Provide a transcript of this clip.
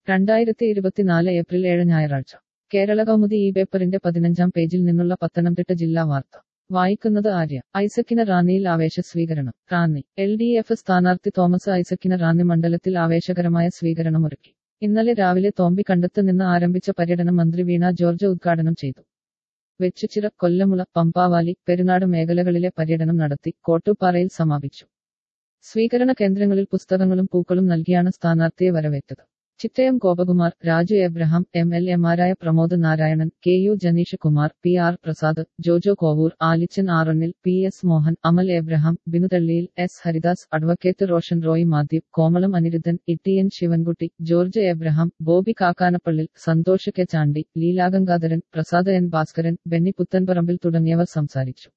രണ്ടായിരത്തി ഇരുപത്തിനാല് ഏപ്രിൽ ഏഴ് ഞായറാഴ്ച കേരള കൗമുദി ഈ പേപ്പറിന്റെ പതിനഞ്ചാം പേജിൽ നിന്നുള്ള പത്തനംതിട്ട ജില്ലാ വാർത്ത വായിക്കുന്നത് ആര്യ ഐസക്കിന് റാന്നിയിൽ ആവേശ സ്വീകരണം റാന്നി എൽ ഡി എഫ് സ്ഥാനാർത്ഥി തോമസ് ഐസക്കിന് റാന്നി മണ്ഡലത്തിൽ ആവേശകരമായ സ്വീകരണമൊരുക്കി ഇന്നലെ രാവിലെ തോമ്പിക്കണ്ടത്ത് നിന്ന് ആരംഭിച്ച പര്യടനം മന്ത്രി വീണ ജോർജ് ഉദ്ഘാടനം ചെയ്തു വെച്ചുച്ചിറ കൊല്ലമുള പമ്പാവാലി പെരുനാട് മേഖലകളിലെ പര്യടനം നടത്തി കോട്ടുപാറയിൽ സമാപിച്ചു സ്വീകരണ കേന്ദ്രങ്ങളിൽ പുസ്തകങ്ങളും പൂക്കളും നൽകിയാണ് സ്ഥാനാർത്ഥിയെ വരവേറ്റത് ചിറ്റയം ഗോപകുമാർ രാജു എബ്രഹാം എം എൽ എമാരായ Pramod Narayanan K U Janeesh Kumar P R Prasad Jojo Kovoor Alichan Arannil P S Mohan Amal Abraham Binuthalliyil S Haridas advocate Roshan Roy Mathew Komalam Aniruddhan E N Sivankutty George Abraham Bobby Kakkanappallil Santhosh K Chandy Leelagangadharan Prasad N Bhaskaran Benny Puthanparambil തുടങ്ങിയവർ സംസാരിച്ചു